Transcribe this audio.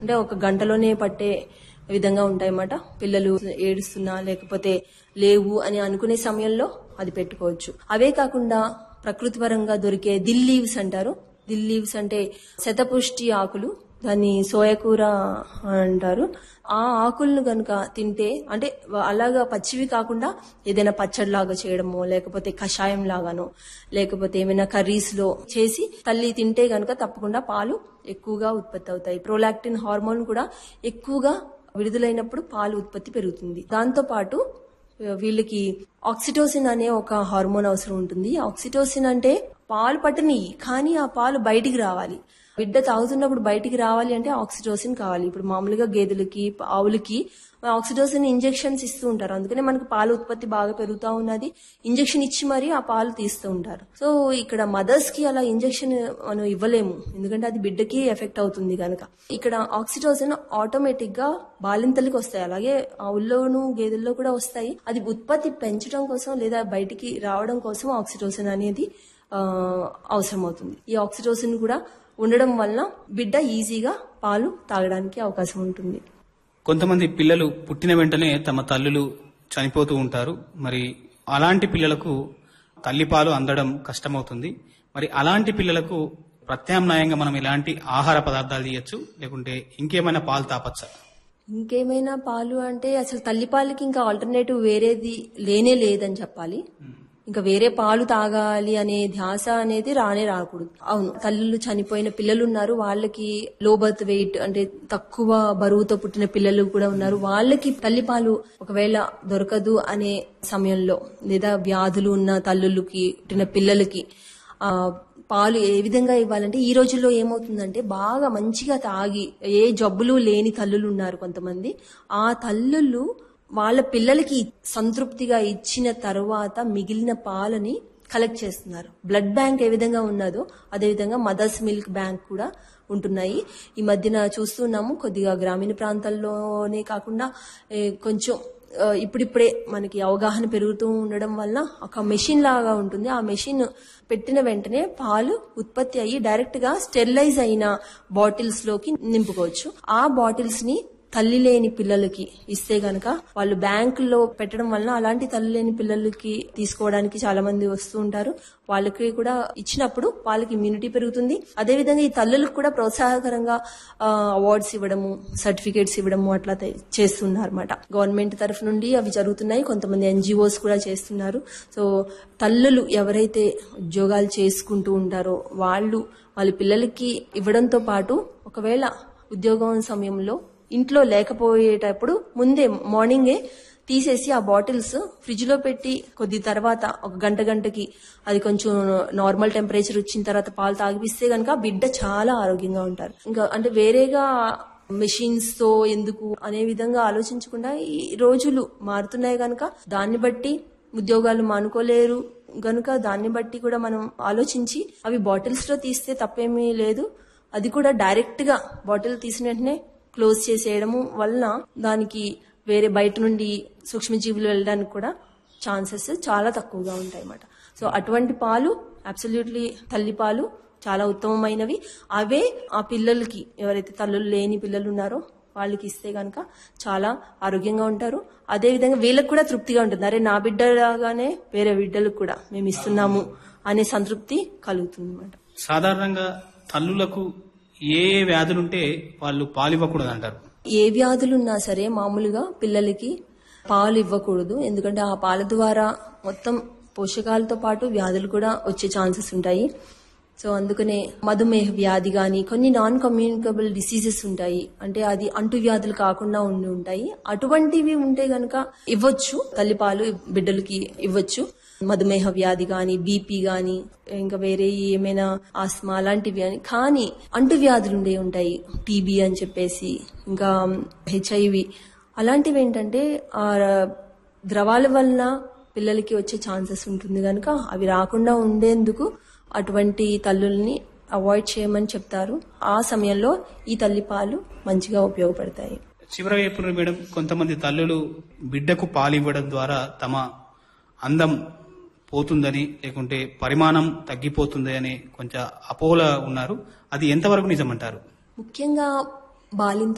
అంటే ఒక గంటలోనే పట్టే విధంగా ఉంటాయన్నమాట పిల్లలు ఏడుస్తున్నా లేకపోతే లేవు అని అనుకునే సమయంలో అది పెట్టుకోవచ్చు అవే కాకుండా ప్రకృతి పరంగా దొరికే దిల్ లీవ్స్ అంటారు దిల్ లీవ్స్ అంటే శతపుష్టి ఆకులు దాన్ని సోయకూర అంటారు ఆ ఆకులను గనుక తింటే అంటే అలాగా పచ్చివి కాకుండా ఏదైనా పచ్చడి లాగా చేయడమో లేకపోతే కషాయం లాగానో లేకపోతే ఏమైనా కర్రీస్ లో చేసి తల్లి తింటే గనుక తప్పకుండా పాలు ఎక్కువగా ఉత్పత్తి అవుతాయి ప్రోలాక్టిన్ హార్మోన్ కూడా ఎక్కువగా విడుదలైనప్పుడు పాలు ఉత్పత్తి పెరుగుతుంది దాంతో పాటు వీళ్ళకి ఆక్సిటోసిన్ అనే ఒక హార్మోన్ అవసరం ఉంటుంది ఆక్సిటోసిన్ అంటే పాలు పట్టని కానీ ఆ పాలు బయటికి రావాలి బిడ్డ తాగుతున్నప్పుడు బయటికి రావాలి అంటే ఆక్సిటోసిన్ కావాలి ఇప్పుడు మామూలుగా గేదెలకి ఆవులకి ఆక్సిటోసిన్ ఇంజెక్షన్స్ ఇస్తూ ఉంటారు అందుకనే మనకు పాల ఉత్పత్తి బాగా పెరుగుతూ ఉన్నది ఇంజెక్షన్ ఇచ్చి మరీ ఆ పాలు తీస్తూ ఉంటారు సో ఇక్కడ మదర్స్ కి అలా ఇంజెక్షన్ మనం ఇవ్వలేము ఎందుకంటే అది బిడ్డకి ఎఫెక్ట్ అవుతుంది కనుక ఇక్కడ ఆక్సిటోసిన్ ఆటోమేటిక్ గా బాలింతలకి వస్తాయి అలాగే ఆవుల్లోనూ గేదెల్లో కూడా వస్తాయి అది ఉత్పత్తి పెంచడం కోసం లేదా బయటికి రావడం కోసం ఆక్సిటోసిన్ అనేది ఆ, అవసరమవుతుంది ఈ ఆక్సిటోసిన్ కూడా ఉండడం వల్ల బిడ్డ ఈజీగా పాలు తాగడానికి అవకాశం ఉంటుంది కొంతమంది పిల్లలు పుట్టిన వెంటనే తమ తల్లులు చనిపోతూ ఉంటారు మరి అలాంటి పిల్లలకు తల్లిపాలు అందడం కష్టమవుతుంది మరి అలాంటి పిల్లలకు ప్రత్యామ్నాయంగా మనం ఎలాంటి ఆహార పదార్థాలు తీయచ్చు లేకుంటే ఇంకేమైనా పాలు తాపచ్చా ఇంకేమైనా పాలు అంటే అసలు తల్లిపాలకి ఇంకా ఆల్టర్నేటివ్ వేరేది లేనే లేదని చెప్పాలి ఇంకా వేరే పాలు తాగాలి అనే ధ్యాస అనేది రానే రాకూడదు అవును తల్లులు చనిపోయిన పిల్లలు ఉన్నారు వాళ్ళకి లో బర్త్ వెయిట్ అంటే తక్కువ బరువుతో పుట్టిన పిల్లలు కూడా ఉన్నారు వాళ్ళకి తల్లిపాలు ఒకవేళ దొరకదు అనే సమయంలో లేదా వ్యాధులు ఉన్న తల్లులకి పుట్టిన పిల్లలకి ఆ పాలు ఏ విధంగా ఇవ్వాలంటే ఈ రోజుల్లో ఏమవుతుందంటే బాగా మంచిగా తాగి ఏ జబ్బులు లేని తల్లులు ఉన్నారు కొంతమంది ఆ తల్లులు వాళ్ళ పిల్లలకి సంతృప్తిగా ఇచ్చిన తర్వాత మిగిలిన పాలని కలెక్ట్ చేస్తున్నారు బ్లడ్ బ్యాంక్ ఏ విధంగా ఉన్నదో అదే విధంగా మదర్స్ మిల్క్ బ్యాంక్ కూడా ఉంటున్నాయి ఈ మధ్యన చూస్తున్నాము కొద్దిగా గ్రామీణ ప్రాంతాల్లోనే కాకుండా ఏ, కొంచెం ఆ, ఇప్పుడిప్పుడే మనకి అవగాహన పెరుగుతూ ఉండడం వల్ల ఒక మెషిన్ లాగా ఉంటుంది ఆ మెషిన్ పెట్టిన వెంటనే పాలు ఉత్పత్తి అయ్యి డైరెక్ట్ గా స్టెరిలైజ్ అయిన బాటిల్స్ లోకి నింపుకోవచ్చు ఆ బాటిల్స్ ని తల్లి లేని పిల్లలకి ఇస్తే గనక వాళ్ళు బ్యాంకుల్లో పెట్టడం వల్ల అలాంటి తల్లి లేని పిల్లలకి తీసుకోవడానికి చాలా మంది వస్తూ ఉంటారు వాళ్ళకి కూడా ఇచ్చినప్పుడు వాళ్ళకి ఇమ్యూనిటీ పెరుగుతుంది అదే విధంగా ఈ తల్లులకు కూడా ప్రోత్సాహకరంగా అవార్డ్స్ ఇవ్వడము సర్టిఫికేట్స్ ఇవ్వడము అట్లా తే- చేస్తున్నారు అనమాట గవర్నమెంట్ తరఫు నుండి అవి జరుగుతున్నాయి కొంతమంది ఎన్జిఓస్ కూడా చేస్తున్నారు సో తల్లులు ఎవరైతే ఉద్యోగాలు చేసుకుంటూ ఉంటారో వాళ్ళు వాళ్ళ పిల్లలకి ఇవ్వడంతో పాటు ఒకవేళ ఉద్యోగం సమయంలో ఇంట్లో లేకపోయేటప్పుడు ముందే మార్నింగే తీసేసి ఆ బాటిల్స్ ఫ్రిడ్జ్ లో పెట్టి కొద్ది తర్వాత ఒక గంట గంటకి అది కొంచెం నార్మల్ టెంపరేచర్ వచ్చిన తర్వాత పాలు తాగిపిస్తే గనక బిడ్డ చాలా ఆరోగ్యంగా ఉంటారు ఇంకా అంటే వేరేగా మెషిన్స్ తో ఎందుకు అనే విధంగా ఆలోచించకుండా ఈ రోజులు మారుతున్నాయి గనక దాన్ని బట్టి ఉద్యోగాలు మానుకోలేరు గనుక దాన్ని బట్టి కూడా మనం ఆలోచించి అవి బాటిల్స్ లో తీస్తే తప్పేమీ లేదు అది కూడా డైరెక్ట్ గా బాటిల్ తీసిన వెంటనే క్లోజ్ చేసేయడము వలన దానికి వేరే బయట నుండి సూక్ష్మజీవులు వెళ్ళడానికి కూడా ఛాన్సెస్ చాలా తక్కువగా ఉంటాయి అన్నమాట సో అటువంటి పాలు అబ్సల్యూట్లీ తల్లి పాలు చాలా ఉత్తమమైనవి అవే ఆ పిల్లలకి ఎవరైతే తల్లులు లేని పిల్లలు ఉన్నారో వాళ్ళకి ఇస్తే గనక చాలా ఆరోగ్యంగా ఉంటారు అదే విధంగా వీళ్ళకి కూడా తృప్తిగా ఉంటుంది అరే నా బిడ్డలాగానే వేరే బిడ్డలకు కూడా మేము ఇస్తున్నాము అనే సంతృప్తి కలుగుతుంది అనమాట సాధారణంగా తల్లులకు ఏ ఏ వ్యాధులుంటే వాళ్ళు పాలు ఇవ్వకూడదు అంటారు ఏ వ్యాధులున్నా సరే మామూలుగా పిల్లలకి పాలు ఇవ్వకూడదు ఎందుకంటే ఆ పాల ద్వారా మొత్తం పోషకాలతో పాటు వ్యాధులు కూడా వచ్చే ఛాన్సెస్ ఉంటాయి సో అందుకనే మధుమేహ వ్యాధి గాని కొన్ని నాన్ కమ్యూనికబుల్ డిసీజెస్ ఉంటాయి అంటే అది అంటు వ్యాధులు కాకుండా ఉండి ఉంటాయి అటువంటివి ఉంటే గనక ఇవ్వచ్చు తల్లిపాలు బిడ్డలకి ఇవ్వచ్చు మధుమేహ వ్యాధి గాని బీపీ గాని ఇంకా వేరే ఏమైనా ఆస్మా అలాంటివి కానీ కానీ అంటు వ్యాధులు ఉండే ఉంటాయి టీబీ అని చెప్పేసి ఇంకా హెచ్ఐవి అలాంటివి ఏంటంటే ఆ ద్రవాల వలన పిల్లలకి వచ్చే ఛాన్సెస్ ఉంటుంది కనుక అవి రాకుండా ఉండేందుకు అటువంటి తల్లుల్ని అవాయిడ్ చేయమని చెప్తారు ఆ సమయంలో ఈ తల్లిపాలు మంచిగా ఉపయోగపడతాయి చివరి వైపు మేడం కొంతమంది తల్లులు బిడ్డకు పాలు ఇవ్వడం ద్వారా తమ అందం పోతుందని లేకుంటే పరిమాణం తగ్గిపోతుంది అని కొంచెం అపోహల ఉన్నారు అది ఎంతవరకు నిజమంటారు ముఖ్యంగా బాలింత